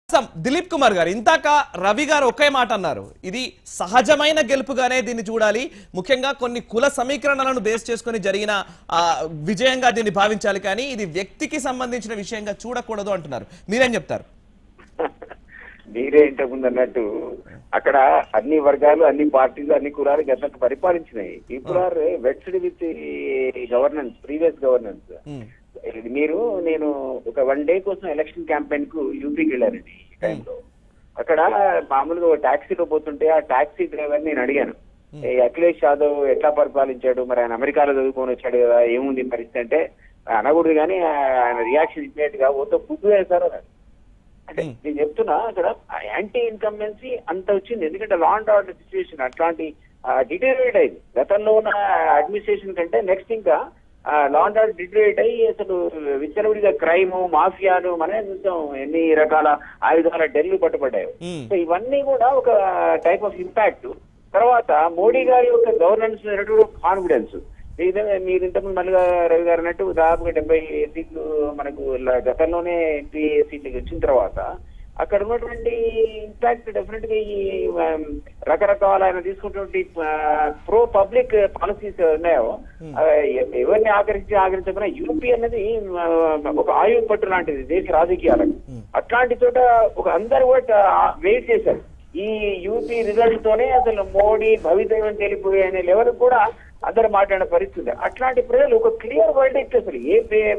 సం- దిలీప్ కుమార్ గారు ఇంతాక రవి గారు ఒకే మాట అన్నారు ఇది సహజమైన గెలుపుగానే దీన్ని చూడాలి ముఖ్యంగా కొన్ని కుల సమీకరణలను బేస్ చేసుకొని జరిగిన ఆ, విజయంగా దీన్ని భావించాలి కానీ ఇది వ్యక్తికి సంబంధించిన విషయంగా చూడకూడదు అంటున్నారు మీరేం చెప్తారు మీరే ఇంతకుముందు అన్నట్టు అక్కడ అన్ని వర్గాలు అన్ని పార్టీలు అన్ని కులాలు గతంలో పరిపాలించినాయి ఇప్పుడు are vested with governance previous governance um, ఇది మీరు నేను ఒక వన్ డే కోసం ఎలక్షన్ క్యాంపెయిన్ కు యూపీకి వెళ్ళానండి ఈ టైంలో అక్కడ మామూలుగా ఒక టాక్సీలో పోతుంటే ఆ టాక్సీ డ్రైవర్ నేను అడిగాను "ఏ, అఖిలేష్ యాదవ్ ఎట్లా పరిపాలించాడు మరి ఆయన అమెరికాలో చదువుకొని వచ్చాడు కదా ఏముంది పరిస్థితి అంటే అనకూడదు కానీ ఆయన రియాక్షన్ ఇచ్చినట్టు గా ఓతో ఫుడ్ వేశారు అన్నాడు. అంటే Hmm. నేను చెప్తున్నా అక్కడ యాంటీ ఇన్కంబెన్సీ అంత వచ్చింది ఎందుకంటే లా అండ్ ఆర్డర్ సిచ్యువేషన్ అట్లాంటి డిటేరియట్ అయింది గతంలో ఉన్న అడ్మినిస్ట్రేషన్ కంటే నెక్స్ట్ ఇంకా లా అండ్ ఆర్డర్ డిటేరియట్ అయ్యి అసలు విచ్చలవిడిగా క్రైమ్ మాఫియాలు మనమే చూసాం ఎన్ని రకాల ఆయుధాల డెల్లు పట్టుబడ్డాయి Hmm. సో ఇవన్నీ కూడా ఒక టైప్ ఆఫ్ ఇంపాక్ట్ తర్వాత మోడీ గారి యొక్క గవర్నెన్స్ కాన్ఫిడెన్స్ ఇదే మీరు ఇంతకుముందు మళ్ళీ రవి గారు అన్నట్టు దాదాపుగా డెబ్బై సీట్లు మనకు ల- గతంలోనే ఎంపీ సీట్లకి వచ్చిన తర్వాత అక్కడ ఉన్నటువంటి ఇంపాక్ట్ డెఫినెట్ గా ఈ ఆమ్, రకరకాల ఆయన తీసుకున్నటువంటి ప్రో పబ్లిక్ పాలసీస్ ఉన్నాయో ఆ, ఎ- ఎవరిని ఆకరించి ఆకరించకుండా యూపీ అనేది ఆ, ఒక ఆయువు పట్టు లాంటిది దేశ రాజకీయాలకు అట్లాంటి చోట ఒక అందరు కూడా వెయిట్ చేశారు ఈ యూపీ రిజల్ట్ తోనే అసలు మోడీ భవితవ్యం తెలిపోయి అనే లెవెల్ కూడా అందరు మాట్లాడిన పరిస్థితి అట్లాంటి ప్రజలు ఒక క్లియర్ వర్డిక్ట్ అసలు ఏ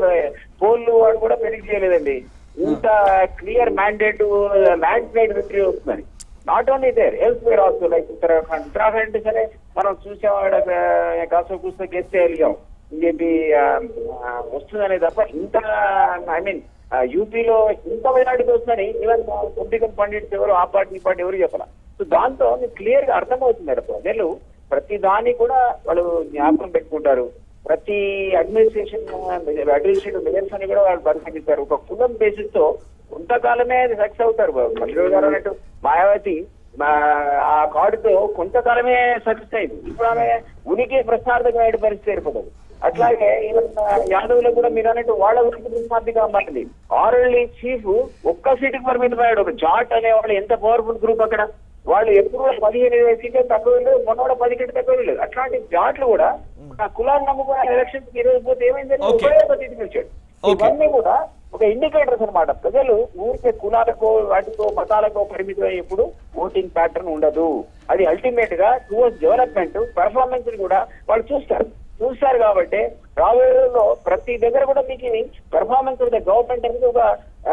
పోల్లు వాడు కూడా ప్రెడిక్ట్ చేయలేదండి ఇంత clear mandate landslide victory వస్తుందని not only there elsewhere also like Uttarakhand Uttarakhand సరే మనం చూసాం కాస్త కూస్త గెస్ట్ వెళ్ళాం అని చెప్పి ఆ, ఆ, వస్తుందనే తప్ప ఇంత ఐ మీన్ యూపీలో ఇంత వైనాటికి వస్తుందని ఈవెన్ పొలిటికల్ పండిట్స్ ఎవరు ఆ పార్టీ ఈ పార్టీ ఎవరు చెప్పాల సో దాంతో మీకు క్లియర్ గా అర్థమవుతుంది అక్కడ ప్రజలు ప్రతి దాన్ని కూడా వాళ్ళు జ్ఞాపకం పెట్టుకుంటారు ప్రతి అడ్మినిస్ట్రేషన్ అడ్మినిస్ట్రేటివ్ మెజర్స్ అని కూడా వాళ్ళు పరిశీలిస్తారు ఒక కులం బేసిస్ తో కొంతకాలమే అది సక్సెస్ అవుతారు మల్లిరావు గారు అన్నట్టు మాయావతి మా- ఆ కార్డుతో కొంతకాలమే సక్సెస్ అయింది ఇప్పుడు ఆమె ఉనికి ప్రశ్నార్థకమైన పరిస్థితి ఏర్పడదు అట్లాగే ఈవెన్ యాదవ్లో కూడా మీరు అన్నట్టు వాళ్ళ ఉనికి ప్రశ్నార్థిగా మారింది ఆర్ఎల్ఈ చీఫ్ ఒక్క సీటుకి పరిమితమయ్యాడు ఒక జాట్ అనే వాళ్ళు ఎంత పవర్ఫుల్ గ్రూప్ అక్కడ వాళ్ళు ఎప్పుడు కూడా పదిహేను ఇరవై సీట్లు తక్కువ లేదు మొన్న కూడా పది కంటే తక్కువ లేదు అట్లాంటి జాట్లు కూడా ఆ కులాన్ని నమ్ముకున్న ఎలక్షన్స్ ఈ రోజు పోతే ఏమైందంటే Okay. ఉపయోగ సీటుకి వచ్చాడు Okay. ఇవన్నీ కూడా ఒక ఇండికేటర్స్ అన్నమాట ప్రజలు ఊరికే కులాలకో వాటికో మతాలకో పరిమితం అయ్యేప్పుడు ఓటింగ్ ప్యాటర్న్ ఉండదు అది అల్టిమేట్ గా టువర్డ్స్ డెవలప్మెంట్ పెర్ఫార్మెన్స్ కూడా వాళ్ళు చూస్తారు చూస్తారు కాబట్టి రాబోయే రోజుల్లో ప్రతి దగ్గర కూడా మీకు ఇది పెర్ఫార్మెన్స్ ఆఫ్ ద గవర్నమెంట్ అనేది ఒక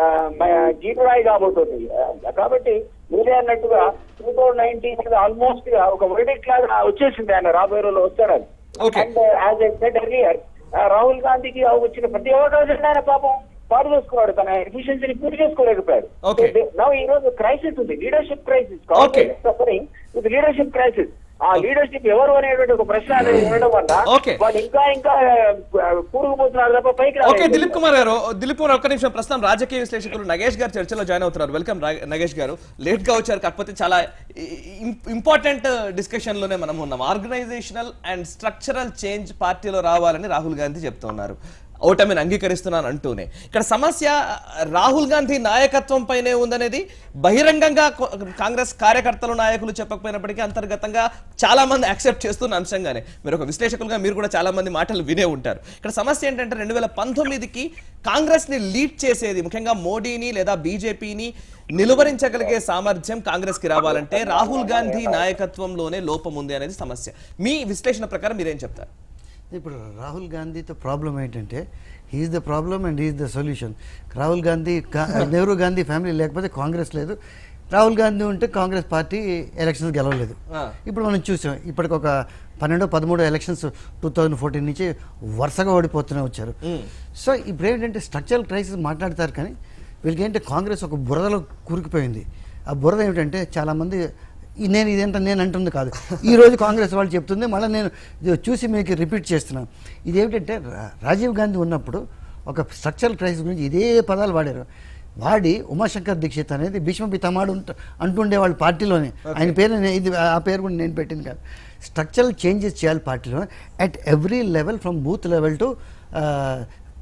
జీటురాయి కాబోతుంది ఆ, కాబట్టి మీరే అన్నట్టుగా టూ థౌజండ్ నైన్టీన్ ఆల్మోస్ట్ గా ఒక వర్డిక్ట్ లాగా వచ్చేసింది ఆయన రాబోయే రోజుల్లో వస్తారని Okay. And as I said earlier Rahul గాంధీకి వచ్చిన ప్రతి అవకాశం ఆయన పాపం పాడు చేసుకున్నాడు తన ఎఫిషియన్సీని పూర్తి చేసుకోలేకపోయాడు Okay. నవ్ ఈ రోజు క్రైసిస్ ఉంది leadership crisis Okay. Suffering with leadership crisis ఆ లీడర్షిప్ ఎవరు అనేటువంటి ఒక ప్రశ్న అనేది ఉండడం వల్ల Okay. వాళ్ళు ఇంకా ఇంకా కూరుకుపోతున్నారు తప్ప పైకి ఓకే రాలేదు. దిలీప్ కుమార్ గారు దిలీప్ కుమార్ ఒక్క నిమిషం ప్రస్తుతం రాజకీయ విశ్లేషకులు నగేష్ గారు చర్చలో జాయిన్ అవుతున్నారు వెల్కమ్ రా- నగేష్ గారు లేట్ గా వచ్చారు కాకపోతే చాలా ఇంపార్టెంట్ డిస్కషన్ లోనే మనం ఉన్నాం ఆర్గనైజేషనల్ అండ్ స్ట్రక్చరల్ చేంజ్ పార్టీలో రావాలని రాహుల్ గాంధీ చెప్తున్నారు ఓటమిని అంగీకరిస్తున్నాను అంటూనే ఇక్కడ సమస్య రాహుల్ గాంధీ నాయకత్వం పైనే ఉందనేది బహిరంగంగా కొ- కాంగ్రెస్ కార్యకర్తలు నాయకులు చెప్పకపోయినప్పటికీ అంతర్గతంగా చాలా మంది యాక్సెప్ట్ చేస్తున్న అంశంగానే మీరు ఒక విశ్లేషకులుగా మీరు కూడా చాలా మంది మాటలు వినే ఉంటారు ఇక్కడ సమస్య ఏంటంటే రెండు వేల పంతొమ్మిదికి కాంగ్రెస్ ని లీడ్ చేసేది ముఖ్యంగా మోడీని లేదా బీజేపీని నిలువరించగలిగే సామర్థ్యం కాంగ్రెస్ కి రావాలంటే రాహుల్ గాంధీ నాయకత్వంలోనే లోపం ఉంది అనేది సమస్య మీ విశ్లేషణ ప్రకారం మీరేం చెప్తారు ఇప్పుడు రాహుల్ గాంధీతో ప్రాబ్లం ఏంటంటే he's the problem and he's the solution Rahul Gandhi కా- నెహ్రూ గాంధీ ఫ్యామిలీ లేకపోతే కాంగ్రెస్ లేదు రాహుల్ గాంధీ ఉంటే కాంగ్రెస్ పార్టీ ఎలక్షన్స్ గెలవలేదు ఆ. ఇప్పుడు మనం చూసాం ఇప్పటికి ఒక పన్నెండు పదమూడు ఎలక్షన్స్ టూ థౌజండ్ ఫోర్టీన్ నుంచి వరుసగా ఓడిపోతూనే వచ్చారు సో ఇప్పుడు ఏంటంటే స్ట్రక్చరల్ క్రైసిస్ మాట్లాడతారు కానీ వీళ్ళకి ఏంటంటే కాంగ్రెస్ ఒక బురదలో కూరుకుపోయింది ఆ బురద ఏమిటంటే చాలామంది ఈ- నేను ఇదేంటో నేను అంటుంది కాదు ఈ రోజు కాంగ్రెస్ వాళ్ళు చెప్తుంది మళ్ళీ నేను ఇది చూసి మీకు రిపీట్ చేస్తున్నాను ఇదేమిటంటే రా- రాజీవ్ గాంధీ ఉన్నప్పుడు ఒక స్ట్రక్చరల్ క్రైసిస్ గురించి ఇదే పదాలు వాడారు వాడి ఉమాశంకర్ దీక్షిత్ అనేది భీష్మ పితామాడు ఉంట అంటుండే వాళ్ళ పార్టీలోనే ఆయన పేరు నేను- ఇది ఆ పేరు కూడా నేను పెట్టింది కాదు స్ట్రక్చరల్ చేంజెస్ చేయాలి పార్టీలో at every level from booth level to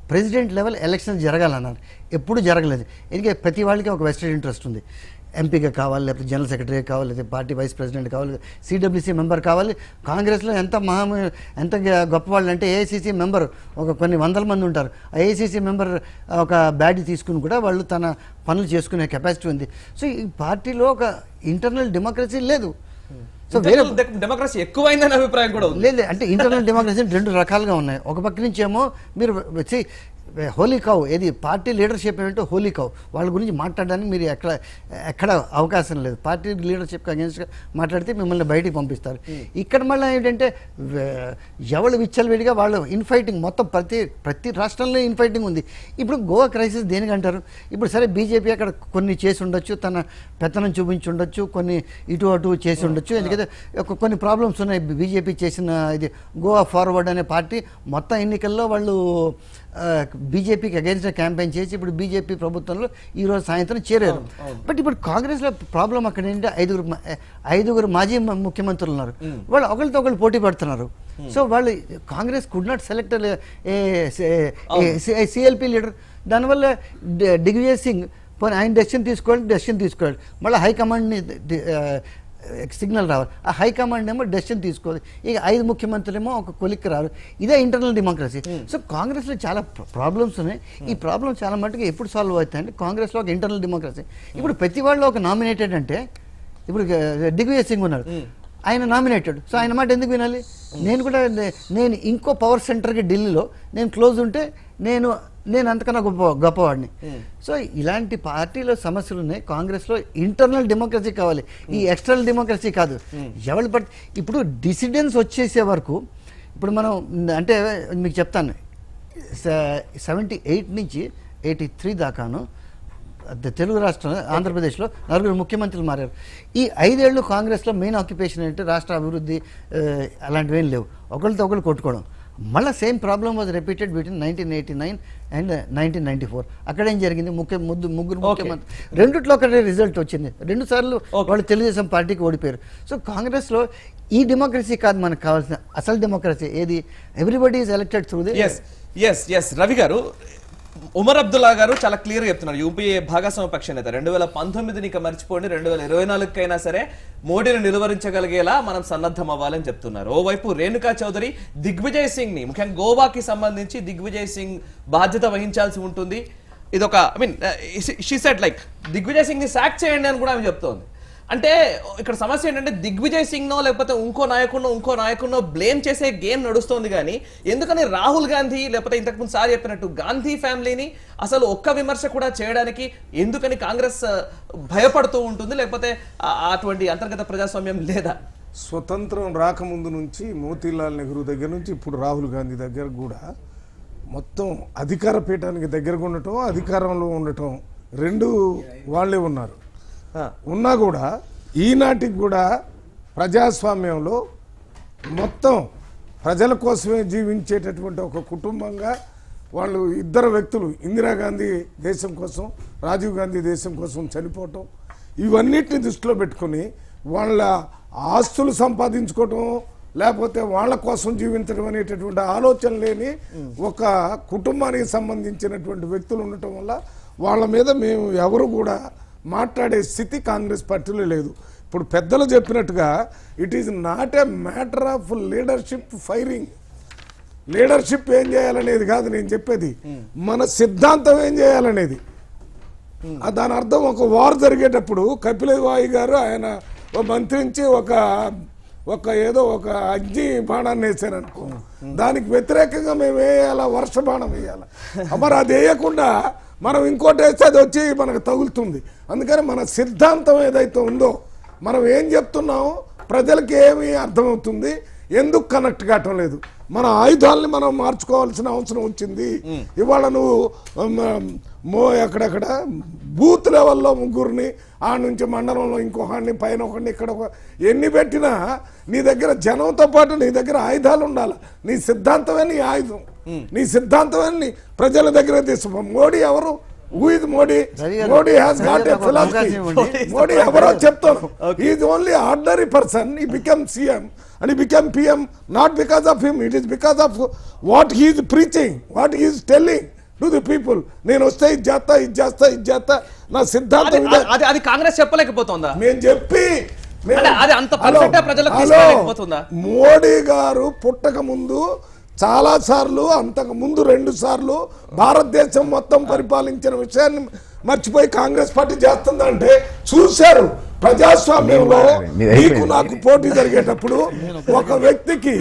president level election జరగాలన్నారు ఎప్పుడు జరగలేదు ఎందుకంటే ప్రతి వాళ్ళకి ఒక వెస్టెడ్ ఇంట్రెస్ట్ ఉంది ఎంపీగా కావాలి లేకపోతే జనరల్ సెక్రటరీ కావాలి లేకపోతే పార్టీ వైస్ ప్రెసిడెంట్ కావాలి సిడబ్ల్యూసీ మెంబర్ కావాలి కాంగ్రెస్లో ఎంత మహా ఎంత గొప్ప వాళ్ళు అంటే ఏఐసీసీ మెంబర్ ఒక కొన్ని వందల మంది ఉంటారు ఆ ఏఐసీసీ మెంబర్ ఒక బ్యాడ్ తీసుకుని కూడా వాళ్ళు తన పనులు చేసుకునే కెపాసిటీ ఉంది సో ఈ పార్టీలో ఒక ఇంటర్నల్ డెమోక్రసీ లేదు సో వేరే డెమోక్రసీ ఎక్కువైందనే అభిప్రాయం కూడా ఉంది లేదు అంటే ఇంటర్నల్ డెమోక్రసీ రెండు రకాలుగా ఉన్నాయి ఒక పక్క నుంచి ఏమో మీరు వచ్చి హోలీ కౌ ఏది పార్టీ లీడర్షిప్ ఏమిటో హోలీ కౌ వాళ్ళ గురించి మాట్లాడడానికి మీరు ఎక్కడ ఎక్కడ అవకాశం లేదు పార్టీ లీడర్షిప్ అగేన్స్ట్గా మాట్లాడితే మిమ్మల్ని బయటికి పంపిస్తారు ఇక్కడ మళ్ళీ ఏంటంటే వే- ఎవరు విచ్చలవిడిగా వాళ్ళు ఇన్ఫైటింగ్ మొత్తం ప్రతి ప్రతి రాష్ట్రంలో ఇన్ఫైటింగ్ ఉంది ఇప్పుడు గోవా క్రైసిస్ దేనికి అంటారు ఇప్పుడు సరే బీజేపీ అక్కడ కొన్ని చేసి ఉండొచ్చు తన పెత్తనం చూపించి ఉండొచ్చు కొన్ని ఇటు అటు చేసి ఉండొచ్చు ఎందుకంటే ఒక కొన్ని ప్రాబ్లమ్స్ ఉన్నాయి బీజేపీ చేసిన ఇది గోవా ఫార్వర్డ్ అనే పార్టీ మొత్తం ఎన్నికల్లో వాళ్ళు బీజేపీకి అగేన్స్ట్ క్యాంపెయిన్ చేసి ఇప్పుడు బీజేపీ ప్రభుత్వంలో ఈరోజు సాయంత్రం చేరారు బట్ ఇప్పుడు కాంగ్రెస్లో ప్రాబ్లం అక్కడ ఏంటంటే ఐదుగురు మ- ఐదుగురు మాజీ మ- ముఖ్యమంత్రులు ఉన్నారు వాళ్ళు ఒకరితో ఒకళ్ళు పోటీ పడుతున్నారు సో వాళ్ళు Congress could not select CLP leader దానివల్ల డి- దిగ్విజయ్ సింగ్ పోనీ ఆయన డెసిషన్ తీసుకోవాలి డెసిషన్ తీసుకోవాలి మళ్ళీ హైకమాండ్ని ది- ఆ, సిగ్నల్ రావాలి ఆ హైకమాండ్ ఏమో డెసిషన్ తీసుకోవాలి ఇక ఐదు ముఖ్యమంత్రులేమో ఒక కొలిక్కి రారు ఇదే ఇంటర్నల్ డెమోక్రసీ సో కాంగ్రెస్లో చాలా ప్రాబ్లమ్స్ ఉన్నాయి ఈ ప్రాబ్లమ్ చాలా మటుకు ఎప్పుడు సాల్వ్ అవుతాయంటే కాంగ్రెస్లో ఒక ఇంటర్నల్ డెమోక్రసీ ఇప్పుడు ప్రతి వాళ్ళు ఒక నామినేటెడ్ అంటే ఇప్పుడు దిగ్విజయ్ సింగ్ ఉన్నారు ఆయన నామినేటెడ్ సో ఆయన మాట ఎందుకు వినాలి నేను కూడా నే- నేను ఇంకో పవర్ సెంటర్కి ఢిల్లీలో నేను క్లోజ్ ఉంటే నేను నేను అంతకన్నా గొప్ప గొప్పవాడిని సో ఇలాంటి పార్టీలో సమస్యలు ఉన్నాయి కాంగ్రెస్లో ఇంటర్నల్ డెమోక్రసీ కావాలి ఈ ఎక్స్టర్నల్ డెమోక్రసీ కాదు ఎవరు పట్ ఇప్పుడు డిసిడెన్స్ వచ్చేసే వరకు ఇప్పుడు మనం అంటే మీకు చెప్తాను సెవెంటీ ఎయిట్ నుంచి ఎయిటీ త్రీ దాకాను ద- తెలుగు రాష్ట్రంలో ఆంధ్రప్రదేశ్లో నలుగురు ముఖ్యమంత్రులు మారారు ఈ ఐదేళ్లు కాంగ్రెస్లో మెయిన్ ఆక్యుపేషన్ ఏంటి రాష్ట్ర అభివృద్ధి ఆ, అలాంటివి ఏం లేవు ఒకరితో ఒకరు కొట్టుకోవడం మళ్ళీ same problem was repeated between nineteen eighty nine and nineteen ninety four అక్కడ ఏం జరిగింది ముఖ్య ముద్దు ముగ్గురు ముఖ్యమంత్రి రెండిట్లో ఒకటే రిజల్ట్ వచ్చింది రెండు సార్లు వాళ్ళు తెలుగుదేశం పార్టీకి ఓడిపోయారు సో కాంగ్రెస్లో ఈ డెమోక్రసీ కాదు మనకు కావాల్సిన అసలు డెమోక్రసీ ఏది everybody is elected through the yes yes yes Ravi garu Omar Abdullah గారు చాలా క్లియర్ గా చెప్తున్నారు యూపీఏ భాగస్వామ్య పక్ష నేత రెండు వేల పంతొమ్మిదిని ఇక మర్చిపోండి రెండు వేల ఇరవై నాలుగుకైనా సరే మోడీని నిలువరించగలిగేలా మనం సన్నద్ధం అవ్వాలని చెప్తున్నారు ఓవైపు రేణుకా చౌదరి దిగ్విజయ్ సింగ్ ని ముఖ్యంగా గోవాకి సంబంధించి దిగ్విజయ్ సింగ్ బాధ్యత వహించాల్సి ఉంటుంది ఇదొక I mean she said like Digvijay Singh ని సాక్ చేయండి అని కూడా ఆమె చెప్తోంది అంటే ఇక్కడ సమస్య ఏంటంటే దిగ్విజయ్ సింగ్ నో లేకపోతే ఇంకో నాయకుడినో ఇంకో నాయకుడినో బ్లేమ్ చేసే గేమ్ నడుస్తోంది కానీ ఎందుకని రాహుల్ గాంధీ లేకపోతే ఇంతకుముందు సార్ చెప్పినట్టు గాంధీ ఫ్యామిలీని అసలు ఒక్క విమర్శ కూడా చేయడానికి ఎందుకని కాంగ్రెస్ ఆ, భయపడుతూ ఉంటుంది లేకపోతే ఆ- అటువంటి అంతర్గత ప్రజాస్వామ్యం లేదా స్వతంత్రం రాకముందు నుంచి మోతీలాల్ నెహ్రూ దగ్గర నుంచి ఇప్పుడు రాహుల్ గాంధీ దగ్గర కూడా మొత్తం అధికార పీఠానికి దగ్గరగా ఉండటం అధికారంలో ఉండటం రెండు వాళ్ళే ఉన్నారు ఉన్నా కూడా ఈనాటికి కూడా ప్రజాస్వామ్యంలో మొత్తం ప్రజల కోసమే జీవించేటటువంటి ఒక కుటుంబంగా వాళ్ళు ఇద్దరు వ్యక్తులు ఇందిరాగాంధీ దేశం కోసం రాజీవ్ గాంధీ దేశం కోసం చనిపోవటం ఇవన్నిటిని దృష్టిలో పెట్టుకొని వాళ్ళ ఆస్తులు సంపాదించుకోవటం లేకపోతే వాళ్ళ కోసం జీవించడం అనేటటువంటి ఆలోచన లేని ఒక కుటుంబానికి సంబంధించినటువంటి వ్యక్తులు ఉండటం వల్ల వాళ్ళ మీద మేము ఎవరు కూడా మాట్లాడే స్థితి కాంగ్రెస్ పార్టీలో లేదు ఇప్పుడు పెద్దలు చెప్పినట్టుగా it is not a matter of leadership firing leadership ఏం చేయాలనేది కాదు నేను చెప్పేది మన సిద్ధాంతం ఏం చేయాలనేది ఆ దాని అర్థం ఒక వార్ జరిగేటప్పుడు కపిల వాయి గారు ఆయన ఒక మంత్రించి ఒక ఒక ఏదో ఒక అగ్ని బాణాన్ని వేసారు అనుకో దానికి వ్యతిరేకంగా మేము వేయాలా వర్ష బాణం వేయాలా మరి అది వేయకుండా మనం ఇంకోటి వేస్తే అది వచ్చి మనకు తగులుతుంది అందుకని మన సిద్ధాంతం ఏదైతే ఉందో మనం ఏం చెప్తున్నామో ప్రజలకి ఏమి అర్థమవుతుంది ఎందుకు కనెక్ట్ కావటం లేదు మన ఆయుధాలని మనం మార్చుకోవాల్సిన అవసరం వచ్చింది ఇవాళ నువ్వు ఉమ్, మో ఎక్కడెక్కడ బూత్ లెవెల్లో ముగ్గురిని ఆ నుంచి మండలంలో ఇంకొకడిని పైన ఒకడిని ఇక్కడ ఒక ఎన్ని పెట్టినా నీ దగ్గర జనంతో పాటు నీ దగ్గర ఆయుధాలు ఉండాలి నీ సిద్ధాంతమే నీ ఆయుధం నీ సిద్ధాంతమే నీ ప్రజల దగ్గర తీసుకో మోడీ ఎవరు హూ ఇస్ మోడీ రవి గారు, మోడీ హ్యాస్ రవి గాట్ గారు ఏ ఒక ఫిలాసఫీ అవకాశం ఇవ్వండి. మోడీ ఎవరో చెప్తాను is only ordinary person he become CM and he become PM not because of him it is because of what he's preaching what he's telling to the people నేను వస్తే ఇది చేస్తా ఇది చేస్తా ఇది చేస్తా నా అది- సిద్ధాంతం ఇదే అది అది కాంగ్రెస్ చెప్పలేకపోతుందా మేము చెప్పి మేము- అంటే అది అంత హలో, perfect గా ప్రజలకు హలో, తీసుకెళ్ళలేకపోతుందా? మోడీ గారు పుట్టక ముందు చాలా సార్లు అంతకు ముందు రెండు సార్లు భారతదేశం మొత్తం పరిపాలించిన విషయాన్ని మర్చిపోయి కాంగ్రెస్ పార్టీ చేస్తుందంటే చూశారు ప్రజాస్వామ్యంలో మీది అయిపోయింది. నీకు నాకు పోటీ జరిగేటప్పుడు ఒక వ్యక్తికి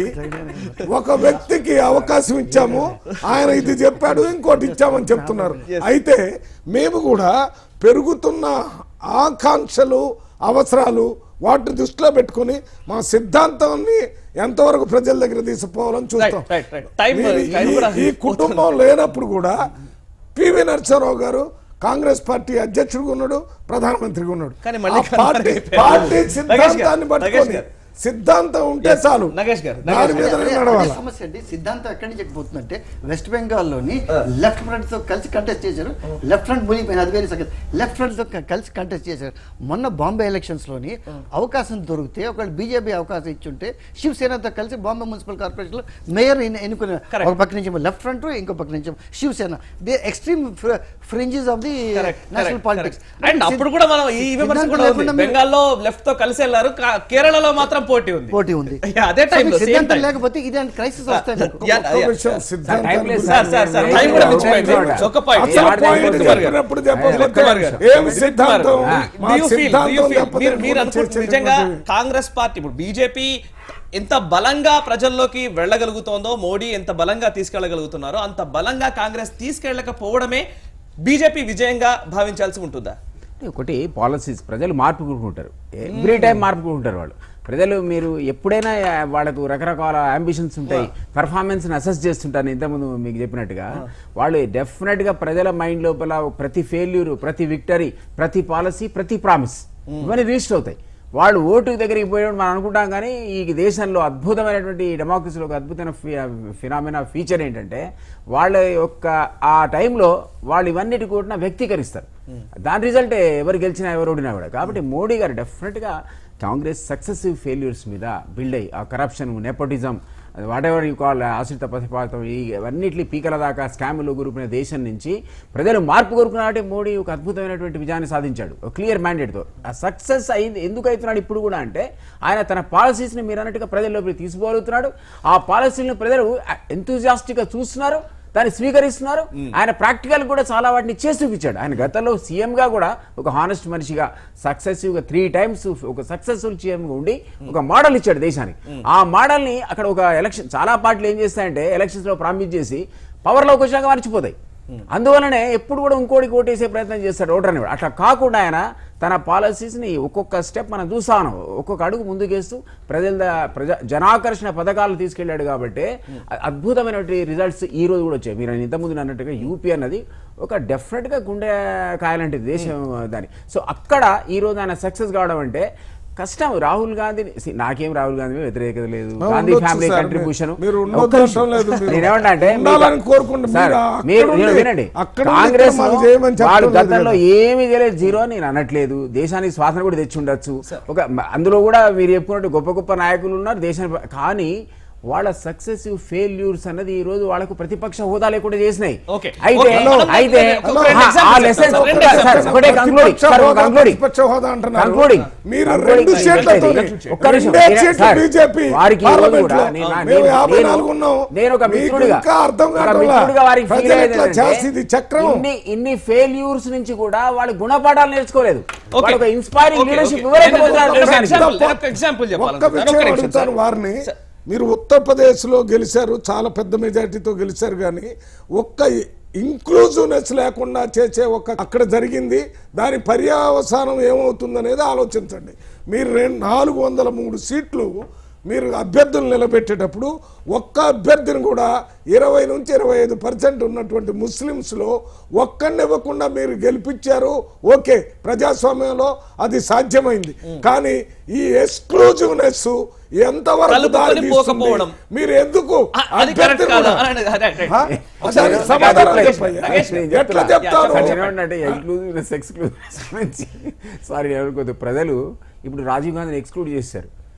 ఒక వ్యక్తికి అవకాశం ఇచ్చాము ఆయన ఇది చెప్పాడు ఇంకోటి ఇచ్చామని చెప్తున్నారు అయితే మేము కూడా పెరుగుతున్న ఆకాంక్షలు అవసరాలు వాటిని దృష్టిలో పెట్టుకొని మా సిద్ధాంతాన్ని ఎంతవరకు ప్రజల దగ్గర తీసుకుపోవాలని చూస్తాం Right, right, right. Time- మీరు time ఈ- కూడా ఈ కుటుంబం లేనప్పుడు కూడా పివి నరసింహారావు గారు కాంగ్రెస్ పార్టీ అధ్యక్షుడిగా ఉన్నాడు ప్రధానమంత్రిగా ఉన్నాడు కానీ మళ్ళీ ఆ పార్టీ కనుమరుగైపోయారు. పార్టీ నగేష్ గారు, సిద్ధాంతాన్ని నగేష్ పట్టుకొని గారు. సిద్ధాంతం ఉంటే Yes, చాలు నగేష్ గారు, దాని నగేష్ మీద గారు. అదే- అదే నడవాలి సమస్య అండి సిద్ధాంతం ఎక్కడి నుంచి పోతుందంటే వెస్ట్ బెంగాల్ లోని లెఫ్ట్ ఫ్రంట్ తో కలిసి కంటెస్ట్ చేశారు లెఫ్ట్ ఫ్రంట్ మునిగిపోయింది అది వేరే సంగతి లెఫ్ట్ ఫ్రంట్ తో క- కలిసి కంటెస్ట్ చేశారు మొన్న బాంబే ఎలక్షన్స్ లోని అవకాశం దొరికితే ఒకవేళ బీజేపీ అవకాశం ఇచ్చుంటే శివసేనతో కలిసి బాంబే మున్సిపల్ కార్పొరేషన్ లో మేయర్ ఎన్నుకునే Correct. ఒక పక్క నుంచి లెఫ్ట్ ఫ్రంట్ ఇంకో పక్క నుంచి Shiv Sena they extreme fringes of the Correct, national correct, politics correct. And అప్పుడు కూడా మనం ఈ విమర్శ కూడా ఉంది బెంగాల్లో లెఫ్ట్ తో కలిసి వెళ్ళారు కా- కేరళలో మాత్రం పోటీ ఉంది పోటీ ఉంది Yeah, అదే So time మీకు లో, same సిద్ధాంతం time. లేకపోతే ఇలాంటి క్రైసిస్ వస్తాయి మీకు. Yeah, ఒక్క yeah. విషయం సిద్ధాంతాన్ని time లేదు గురించి- సార్ సార్ సార్ టైం కూడా మించిపోయింది ఒక పాయింట్ అసలు ఏ point మాట చెప్పినప్పుడు దిలీప్ చెప్పకపోతే కుమార్ గారు. ఏం సిద్ధాంతం మా Do you feel- do you సిద్ధాంతం feel- చెప్పకపోతే మీరు- మీరు అనుకుంటే చేసేటటువంటి- నిజంగా కాంగ్రెస్ పార్టీ ఇప్పుడు బీజేపీ ఎంత బలంగా ప్రజల్లోకి వెళ్ళగలుగుతోందో మోడీ ఎంత బలంగా తీసుకెళ్లగలుగుతున్నారో అంత బలంగా కాంగ్రెస్ తీసుకెళ్లకపోవడమే బీజేపీ విజయంగా భావించాల్సి ఉంటుందా ఒకటి పాలసీస్ ప్రజలు మార్పు కోరుకుంటారు ఎవ్రీ టైం మార్పు కోరుకుంటారు వాళ్ళు ప్రజలు మీరు ఎప్పుడైనా వాళ్ళకు రకరకాల అంబిషన్స్ ఉంటాయి పర్ఫార్మెన్స్ని అసెస్ చేస్తుంటారు ఇంతకుముందు మీకు చెప్పినట్టుగా వాళ్ళు డెఫినెట్గా ప్రజల మైండ్ లోపల ప్రతి ఫెయిల్యూర్ ప్రతి విక్టరీ ప్రతి పాలసీ ప్రతి ప్రామిస్ ఇవన్నీ రిజిస్టర్ అవుతాయి వాళ్ళు ఓటు దగ్గరికి పోయేవాడు మనం అనుకుంటాం కానీ ఈ దేశంలో అద్భుతమైనటువంటి డెమోక్రసీలో ఒక అద్భుతమైన ఫినామినా ఫీచర్ ఏంటంటే వాళ్ళ యొక్క ఆ టైంలో వాళ్ళు ఇవన్నిటి కూడా వ్యక్తీకరిస్తారు దాని రిజల్టే ఎవరు గెలిచినా ఎవరు ఓడినా కూడా కాబట్టి మోడీ గారు డెఫినెట్గా కాంగ్రెస్ సక్సెసివ్ ఫెయిల్యూర్స్ మీద బిల్డ్ అయ్యి ఆ corruption nepotism whatever you call ఆశ్రిత పథపాతం ఈ అవన్నిటి పీకల దాకా స్కాములు గురిపిన దేశం నుంచి ప్రజలు మార్పు కోరుకున్నాడే మోడీ ఒక అద్భుతమైనటువంటి విజయాన్ని సాధించాడు ఒక క్లియర్ మ్యాండేట్తో ఆ సక్సెస్ అయింది ఎందుకు అవుతున్నాడు ఇప్పుడు కూడా అంటే ఆయన తన పాలసీస్ని మీరు అన్నట్టుగా ప్రజల్లోకి తీసుకోగలుగుతున్నాడు ఆ పాలసీలను ప్రజలు ఎంతూజియాస్టిక్గా చూస్తున్నారు దాన్ని స్వీకరిస్తున్నారు ఆయన ప్రాక్టికల్ కూడా చాలా వాటిని చేసి చూపించాడు ఆయన గతంలో సీఎం గా కూడా ఒక హానెస్ట్ మనిషిగా సక్సెసివ్ గా త్రీ టైమ్స్ ఒక సక్సెస్ఫుల్ సీఎం గా ఉండి ఒక మోడల్ ఇచ్చాడు దేశానికి ఆ మోడల్ ని అక్కడ ఒక ఎలక్షన్ చాలా పార్టీలు ఏం చేస్తాయంటే ఎలక్షన్స్ లో ప్రామిస్ చేసి పవర్ లోకి వచ్చాక మర్చిపోతాయి అందువలనే ఎప్పుడు కూడా ఇంకోటి ఓటేసే ప్రయత్నం చేస్తాడు ఓటర్ అనేవాడు అట్లా కాకుండా ఆయన తన పాలసీస్ని ఒక్కొక్క స్టెప్ మనం చూసాను ఒక్కొక్క అడుగు ముందుకేస్తూ ప్రజల ద- ప్రజ జనాకర్షణ పథకాలు తీసుకెళ్ళాడు కాబట్టి అ- అద్భుతమైనటువంటి రిజల్ట్స్ ఈ రోజు కూడా వచ్చాయి మీరు ఇంతకుముందు అన్నట్టుగా యూపీ అన్నది ఒక డెఫినెట్గా గుండె కాయాలంటిది దేశం దాని సో అక్కడ ఈ రోజు ఆయన సక్సెస్ కావడం అంటే కష్టం రాహుల్ గాంధీ నాకేం రాహుల్ గాంధీ మీద వ్యతిరేకత లేదు ఆ, గాంధీ ఉండొచ్చు ఫ్యామిలీ సార్. కంట్రిబ్యూషన్ మీరు ఉండొద్దు అనటం లేదు. మీరు నేనేమంటా అంటే మీకు- ఉండాలని కోరుకుంటే సార్, మీరు అక్కడ మీరు మీరు ఉండి- వినండి అక్కడ ఉండి కాంగ్రెస్ ఇక్కడ మాకు చేయమని చెప్పడం వాళ్ళు లేదు గతంలో కదా. ఏమీ చేయలేదు జీరో అని నేను అనట్లేదు దేశానికి స్వాతంత్రం కూడా తెచ్చి ఉండొచ్చు ఒక అందులో కూడా మీరు చెప్పుకున్నట్టు గొప్ప గొప్ప నాయకులు ఉన్నారు దేశానికి కానీ వాళ్ళ సక్సెసివ్ ఫెయిల్యూర్స్ అన్నది ఈ రోజు వాళ్ళకు ప్రతిపక్ష హోదా లేకుండా చేసినాయి Okay. అయితే Okay. మనం అయితే ఒక రెండు ఆ- ఆ examples lessons చెప్తాను. ఒకటే రెండు సార్, examples. ఒకటే concluding. ప్రతిపక్ష సార్, హోదా, concluding. ప్రతిపక్ష హోదా అంటున్నారు. Concluding. మీరు Concluding. రెండు సీట్లతో ఒక్క నిమిషం. రెండే నేను- సీట్లు సార్, బీజేపీ వారికి ఈ రోజు పార్లమెంట్ కూడా లో నేను- మేము నేను- యాభై నేను- నాలుగు ఉన్నాం నేను ఒక మీకు మిత్రుడిగా ఇంకా అర్థం ఒక కావట్లా. మిత్రుడిగా వారికి ఫీల్ ప్రజలు అయ్యేది ఎట్లా ఏంటంటే, చేస్తుంది చక్రం ఇన్ని ఇన్ని ఫెయిల్యూర్స్ నుంచి కూడా వాళ్ళు గుణపాఠాలు నేర్చుకోలేదు Okay. వాళ్ళు ఒక ఇన్స్పైరింగ్ Okay, లీడర్షిప్ okay. ఇవ్వలేకపోతున్నారు నేను ఒక దేశానికి. example- నేను ఒక example చెప్పాలి ఒక్క విషయం ఒక్క నిమిషం, అడుగుతాను సార్. వారిని మీరు ఉత్తరప్రదేశ్ లో గెలిచారు చాలా పెద్ద మెజార్టీతో గెలిచారు కానీ ఒక్క ఇంక్లూజివ్నెస్ లేకుండా చేసే ఒక అక్కడ జరిగింది దాని పర్యావసానం ఏమవుతుందనేది ఆలోచించండి మీరు రెండు నాలుగు వందల మూడు సీట్లు మీరు అభ్యర్థులు నిలబెట్టేటప్పుడు ఒక్క అభ్యర్థిని కూడా ఇరవై నుంచి ఇరవై ఐదు పర్సెంట్ ఉన్నటువంటి ముస్లిమ్స్లో ఒక్కడిని ఇవ్వకుండా మీరు గెలిపించారు ఓకే ప్రజాస్వామ్యంలో అది సాధ్యమైంది కానీ ఈ ఎక్స్క్లూజివ్నెస్ ఎంతవరకు కలుపుకొని దారి తీస్తుంది? పోకపోవడం. మీరు ఎందుకు ఆ, అది కరెక్ట్ అభ్యర్థిని కాదా కూడా- అదే, అదే, అదే. ఆ? ఒకసారి దానికి సమాధానం నగేష్, చెప్పయ్యా. నగేష్, నేను ఎట్లా చెప్తున్నా. చెప్తారు సార్, నేను ఏమంటున్నా అంటే ఎక్స్క్లూజివ్నెస్ ఎక్స్క్లూజివ్ సారీ నేను అనుకోదు ప్రజలు ఇప్పుడు రాజీవ్ గాంధీని ఎక్స్క్లూడ్ చేశారు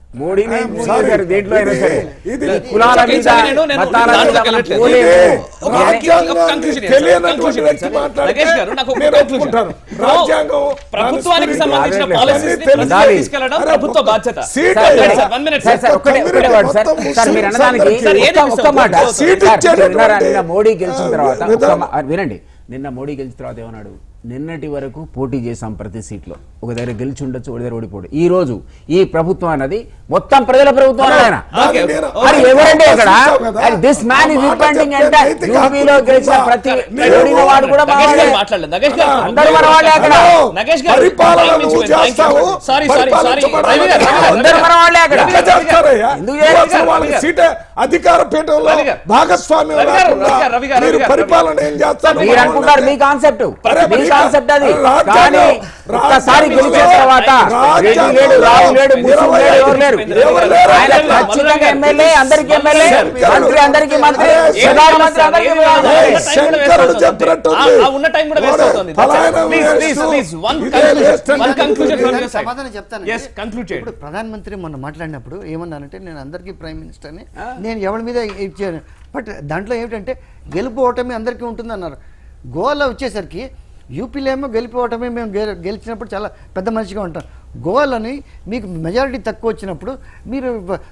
మోడీని I'm మోడీ sorry. గారు దేంట్లో అయినా సరే ఇది ఈ కులాల Okay, మీద సరే, నేను- నేను మతాల దాంట్లోకి మీద వెళ్ళట్లేదు. పోలేము. ఇది ఒక- రాజ్యాంగాన్ని ఒక conclusion ఏంటి? తెలియనటువంటి Conclusion వ్యక్తి ఏంటి? మాట్లాడితే నగేష్ గారు, నాకు ఒక నేను conclusion. ఒప్పుకుంటాను. ఇప్పుడు రాజ్యాంగం ప్రభుత్వానికి దాని సంబంధించిన spirit పాలసీస్ అన్నీ తెలుసు. తీసుకెళ్లడం అరే, ప్రభుత్వ బాధ్యత సీట్ సార్, అయ్యా. Sir, one minute, sir, sir, ఒక్కటే ఒక్కటే వాడు సార్ మొత్తం సార్ మీరు ముస్లిమ్స్ అనడానికి అందరికీ సార్, ఏది ఒక్క- ఒక్క మాట సీట్ సార్, ఇచ్చేటటువంటి మీరు విన్నారా? నిన్న మోడీ గెలిచిన తర్వాత ఒక్క విధానం. మా- వినండి నిన్న మోడీ గెలిచిన తర్వాత ఏమన్నాడు నిన్నటి వరకు పోటీ చేశాం ప్రతి సీట్లో ఒక దగ్గర గెలిచి ఉండొచ్చు ఒక దగ్గర ఓడిపోడు ఈ రోజు ఈ ప్రభుత్వం అన్నది మొత్తం ప్రజల ప్రభుత్వం అన్నది ఆయన Okay, నేను- okay. మరి ఎవరండి అక్కడ చూసావు కదా? దిస్ మ్యాన్ ఇస్ ఆ మాట డిపెండింగ్ చెప్పే అంటే నైతిక యూపీలో హక్కు గెలిచిన ఉందా? ప్రతి నేను- ఓడిన వాడు కూడా నగేష్ మావాడే. గారు మాట్లాడలేదు నగేష్ గారు అందరూ మనవాళ్ళే అక్కడ. నగేష్ గారు పరిపాలన time నువ్వు ఇచ్చి- thank you. చేస్తావు. Sorry, sorry, sorry. పరిపాలించబడాలి. రవి గారు, రవి గారు, అందరూ మనవాళ్ళే అక్కడ. ఎట్లా చేస్తారయ్యా? ఎందుకు నువ్వు చేయాలి? అసలు వాళ్ళకి రవి గారు. సీట్ అధికార పీఠంలో రవి గారు. భాగస్వామ్యం రవి గారు, లేకుండా రవి గారు, రవి గారు, మీరు రవి గారు. పరిపాలన ఏం చేస్తారు మీరు అనుకుంటారు మీ కాన్సెప్ట్ అరే, మీ మరి కాన్సెప్ట్ అది రాజ్యాంగం- కానీ ఒక్కసారి రాజ్యాంగంలో- గెలిచిన తర్వాత రెడ్డి లేడు రాజు లేడు ముస్లిం లేడు ఎవరు లేరు ఎవరు లేరు? ఆయన ఖచ్చితంగా ఎమ్మెల్యే అందరికి ఎమ్మెల్యే మంత్రి అందరికి మంత్రి అరే, ప్రధానమంత్రి అందరికి ఏం ప్రధానమంత్రి. లేదు. శంకరుడు చెప్పినట్టు ఉంది. ఆ- ఆ ఉన్న time కూడా waste అవుతుంది. ఫలానా Please, వేస్తూ please, please, one ఇదే conclusion, waste one అంటే conclusion from your దానికి side. సమాధానం చెప్తాను Yes, conclude చేయండి. ఇప్పుడు ప్రధానమంత్రి మొన్న మాట్లాడినప్పుడు ఏమన్నానంటే నేను అందరికీ ప్రైమ్ మినిస్టర్ని నేను ఎవరి మీద ఇచ్చాను బట్ దాంట్లో ఏమిటంటే గెలుపు ఓటమి అందరికీ ఉంటుందన్నారు గోవాలో వచ్చేసరికి యూపీలో ఏమో గెలుపు ఓటమి మేము గె- గెలిచినప్పుడు చాలా పెద్ద మనిషిగా ఉంటాం గోవాలని మీకు మెజారిటీ తక్కువ వచ్చినప్పుడు మీరు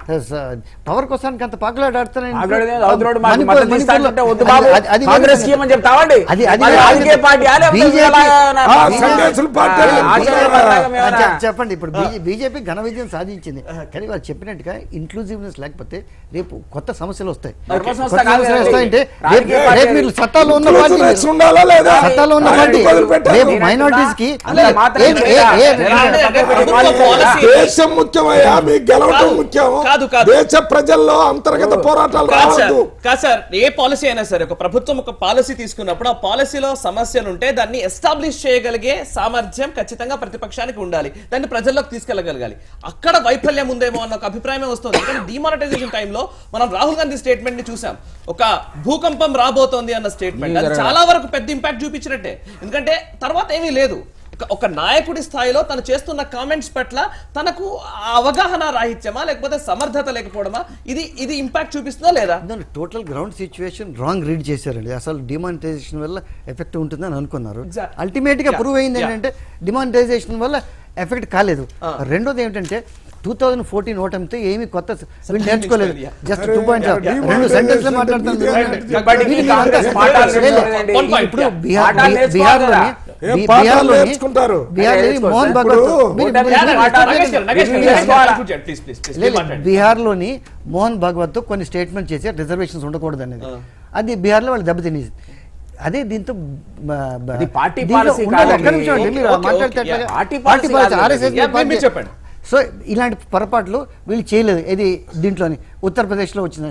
పవర్ కోసానికి అంత పాకులాడాడుతున్నారని ఆగలేదు, అవతలోడు మాకు మణిపూర్- మద్దతు ఇస్తా మణిపూర్లో- అంటుంటే వద్దు అది- బాబు, అది- అది కాంగ్రెస్ వేరే కి ఏమని చెప్తావండి? అది అది మరి వేరే రాజకీయ పార్టీ ఆ లేకపోతే BJP ఎలాగా ఆ, నా- సంఘర్షణ పార్టీ ఆ, ఆచార్య పతాకం ఆ, ఏమైనా? చె- చెప్పండి ఇప్పుడు బీజేపీ ఘన విజయం సాధించింది కానీ వాళ్ళు చెప్పినట్టుగా ఇంక్లూజివ్నెస్ లేకపోతే రేపు కొత్త సమస్యలు వస్తాయి ధర్మ సంస్థ కొత్త కాదు సమస్యలు కదా వస్తాయంటే రాజకీయ రేపు పార్టీ రేపు మీరు సత్తాలో ఉన్న పార్టీ Inclusiveness మీరు. ఉండాలా లేదా సత్తాలో ఉన్న ఆయన పార్టీ వదిలిపెట్టారు. రేపు మీరంటున్నా? మైనారిటీస్ కి అదే మాత్రం ఏ- ఏ- ఏ- లేదా? ఏ- అంటే ప్రభుత్వ పాలసీ- policy- దేశం ముఖ్యమయ్యా మీ గెలవటం కాదు, ముఖ్యం కాదు, కాదు. దేశ ప్రజల్లో అంతర్గత పోరాటాలు కాదు సార్ రావద్దు కాదు సార్ ఏ పాలసీ అయినా సరే ఒక ప్రభుత్వం ఒక పాలసీ తీసుకున్నప్పుడు ఆ పాలసీలో సమస్యలు ఉంటే దాన్ని ఎస్టాబ్లిష్ చేయగలిగే సామర్థ్యం ఖచ్చితంగా ప్రతిపక్షానికి ఉండాలి దాన్ని ప్రజల్లోకి తీసుకెళ్లగలగాలి అక్కడ వైఫల్యం ఉందేమో అన్న ఒక అభిప్రాయమే వస్తుంది ఎందుకంటే డిమానిటైజేషన్ టైంలో మనం రాహుల్ గాంధీ స్టేట్మెంట్ ని చూసాం ఒక భూకంపం రాబోతోంది అన్న స్టేట్మెంట్ అది చాలా వరకు పెద్ద ఇంపాక్ట్ చూపించినట్టే ఎందుకంటే తర్వాత ఏమీ లేదు ఒక- ఒక నాయకుడి స్థాయిలో తను చేస్తున్న కామెంట్స్ పట్ల తనకు ఆ అవగాహన రాహిత్యమా లేకపోతే సమర్థత లేకపోవడమా ఇది ఇది ఇంపాక్ట్ చూపిస్తుందా లేదా total ground situation wrong read చేశారండి అసలు డిమానిటైజేషన్ వల్ల ఎఫెక్ట్ ఉంటుందని అనుకున్నారు Exact- అల్టిమేట్ గా Yeah, ప్రూవ్ అయింది yeah. ఏంటంటే డిమానిటైజేషన్ వల్ల ఎఫెక్ట్ కాలేదు రెండోది ఏమిటంటే టూ థౌజండ్ ఫోర్టీన్ ఓటమితో ఏమి కొత్త వీళ్ళు నేర్చుకోలేదు Yeah. జస్ట్ అరే, టూ పాయింట్ yeah, రెండు సెంటెన్స్ లో demonetization మాట్లాడుతాను అంటే మీరు. BJP బట్ ఈ వీళ్ళు కాంగ్రెస్ అంతా- పాఠాలు లేదు, లేదు. నేర్చుకోలేదండి. One point, ఇప్పుడు yeah. బీహార్ పాఠాలు బీ- నేర్చుకోవాలి బీహార్లోని కదా. ఏం బీ- పాఠాలు బీహార్లోని నేర్చుకుంటారు? బీహార్లోని నేర్చుకోవాలి. మోహన్ ఇప్పుడు భగవత్ మీరు- ఓటమి మీరు- అనేది మీరు- పాఠాలు నగేష్ గారు, నగేష్ గారు, మీరు- నగేష్ గారు, conclude చేయండి, please, please, please, లేదు, please మాట్లాడండి. బీహార్లోని మోహన్ భాగవత్ కొన్ని స్టేట్మెంట్ చేసి రిజర్వేషన్స్ ఉండకూడదు అనేది అది బీహార్లో వాళ్ళు దెబ్బతినేది అదే దీంతో బ- బ- అది పార్టీ దీంట్లో పాలసీ ఉన్న- కాదండి. ఒక్క నిమిషం అండి, మీరు ఓకే, ఓకే, మాట్లాడితే ఓకే, ఎట్లాగా? yeah. Party party policy policy, కాదు. RSS Yeah, మీరు పార్టీ- చెప్పండి. సో ఇలాంటి పొరపాట్లు వీళ్ళు చేయలేదు ఇది దీంట్లోని ఉత్తరప్రదేశ్లో వచ్చింది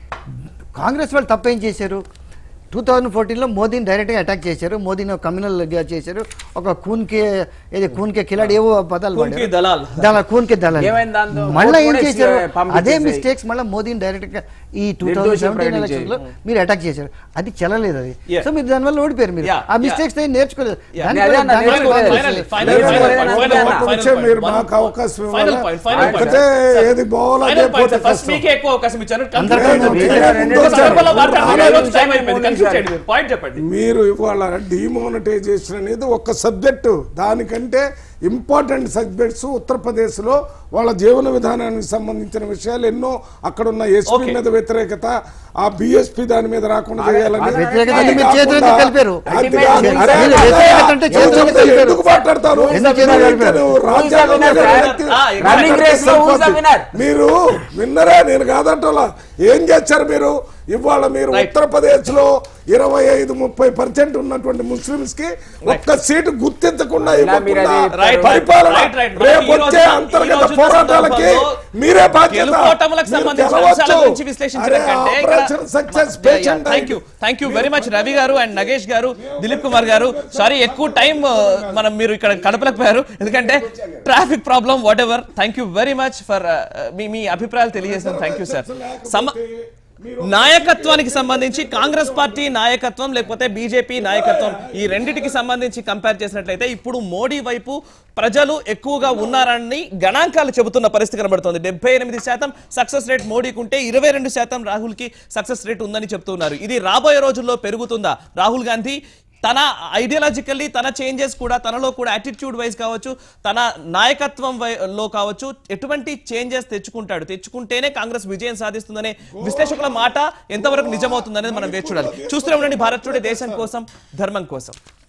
కాంగ్రెస్ వాళ్ళు తప్పేం చేశారు టూ థౌజండ్ ఫోర్టీన్లో మోదీని డైరెక్ట్గా అటాక్ చేశారు మోదీని కమ్యూనల్గా చేశారు ఒక కూన్కే ఏది కూన్కే కిలాడి ఏవో పదాలు కూన్కి వాడారు. దళాల్. దళాల్ కూన్కే దళాల్ ఏమైంది దాంతో? మళ్ళీ ఏం ఓటు కూడా చేశారు ఇచ్చి పంపించేసాయి. అదే మిస్టేక్స్ మళ్ళీ మోదీని డైరెక్ట్ గా ఈ టూ థౌసండ్ నిర్దోషి సెవెంటీన్ ప్రకటించేది. ఎలక్షన్ లో మీరు అటాక్ చేశారు అది చెల్లలేదు అది Yeah. సో మీరు దానివల్ల ఓడిపోయారు మీరు Yeah, ఆ yeah. మిస్టేక్స్ నేర్చుకోలేదు Yeah. దాని అదే వల్ల- అన్న, దాని వల్ల నేర్చుకోలేదు. బాగా Finally, చేశారు. final, లేదు, final, లేదు, final, లేదు, final, లేదు, final కొంచెం point, మీరు one మాకు point. అవకాశం Final ఇవ్వాలి. point, final point. ఒక్కటే Sir, ఏది పోవాలో final అదే point, పోతే sir. First కష్టం. మీకే ఎక్కువ అవకాశం ఇచ్చాను అందరికీ Conclude ఉంది. చేయండి. రెండు ఒక నిమిషాలు. సందర్భంలో మాట్లాడండి. రెండు రోజు టైం అయిపోయింది. నిమిషాలు. Conclude చేయండి మీరు. పాయింట్ చెప్పండి మీరు ఇవాళ డిమానిటైజేషన్ అనేది ఒక సబ్జెక్టు దానికంటే ఇంపార్టెంట్ సబ్జెక్ట్స్ ఉత్తరప్రదేశ్లో వాళ్ళ జీవన విధానానికి సంబంధించిన విషయాలు ఎన్నో అక్కడ ఉన్న ఎస్పీ Okay. మీద వ్యతిరేకత ఆ బిఎస్పీ దాని మీద రాకుండా చేయాలని ఆ వ్యతిరేకత అది మీరు చేతులెత్తి కాకుండా- కలిపారు. అది Ultimate కాదు. మీరు అరే, వ్యతిరేకత అంటే అదే, చేతులెత్తి ఎందుకు కలిపారు. ఎందుకు మాట్లాడతారు ఎందుకు చేతులెత్తి కలిపారు? నువ్వు రాజ్యాంగం Who is the winner, వ్యక్తి- sir? Ah, running race లో who is the winner? మీరు విన్నరే నేను కాదంటోలా ఏం చేశారు మీరు ఇవాళ మీరు Right. ఉత్తరప్రదేశ్ లో ఇరవై ఐదు ముప్పై పర్సెంట్ ఉన్నటువంటి ముస్లింస్ కి ఒక్క సీటు గుర్తించకుండా ఇలా మీరు ఇవ్వకుండా అది- Right, right, పరిపాలన right, right. రేపు ఈ రోజు- వచ్చే ఈ అంతర్గత రోజున్న పోరాటాలకి సందర్భంలో మీరే బాధ్యత గెలుపోటములకు మీరు సంబంధించిన గెలవచ్చు. అంశాల గురించి విశ్లేషించడం అరే, కంటే operation success patient thank you thank you very much Ravi garu and Nagesh గారు దిలీప్ కుమార్ గారు సారీ ఎక్కువ టైం మనం మీరు ఇక్కడ కడపలేకపోయారు ఎందుకంటే traffic problem whatever thank you very much for మీ మీ అభిప్రాయాలు తెలియజేసాను థ్యాంక్ యూ సార్ సమ నాయకత్వానికి సంబంధించి కాంగ్రెస్ పార్టీ నాయకత్వం లేకపోతే బీజేపీ నాయకత్వం ఈ రెండిటికి సంబంధించి కంపేర్ చేసినట్లయితే ఇప్పుడు మోడీ వైపు ప్రజలు ఎక్కువగా ఉన్నారని గణాంకాలు చెబుతున్న పరిస్థితి కనబడుతోంది డెబ్బై ఎనిమిది శాతం సక్సెస్ రేట్ మోడీకి ఉంటే ఇరవై రెండు శాతం రాహుల్ కి సక్సెస్ రేట్ ఉందని చెప్తున్నారు ఇది రాబోయే రోజుల్లో పెరుగుతుందా రాహుల్ గాంధీ తన ఐడియాలజికల్లీ తన చేంజెస్ కూడా తనలో కూడా యాటిట్యూడ్ వైజ్ కావచ్చు తన నాయకత్వం వై- లో కావచ్చు ఎటువంటి చేంజెస్ తెచ్చుకుంటాడు తెచ్చుకుంటేనే కాంగ్రెస్ విజయం సాధిస్తుందనే విశ్లేషకుల మాట ఎంతవరకు నిజమవుతుందనేది మనం వేచి చూడాలి చూస్తూనే ఉండండి భారత్ టుడే దేశం కోసం ధర్మం కోసం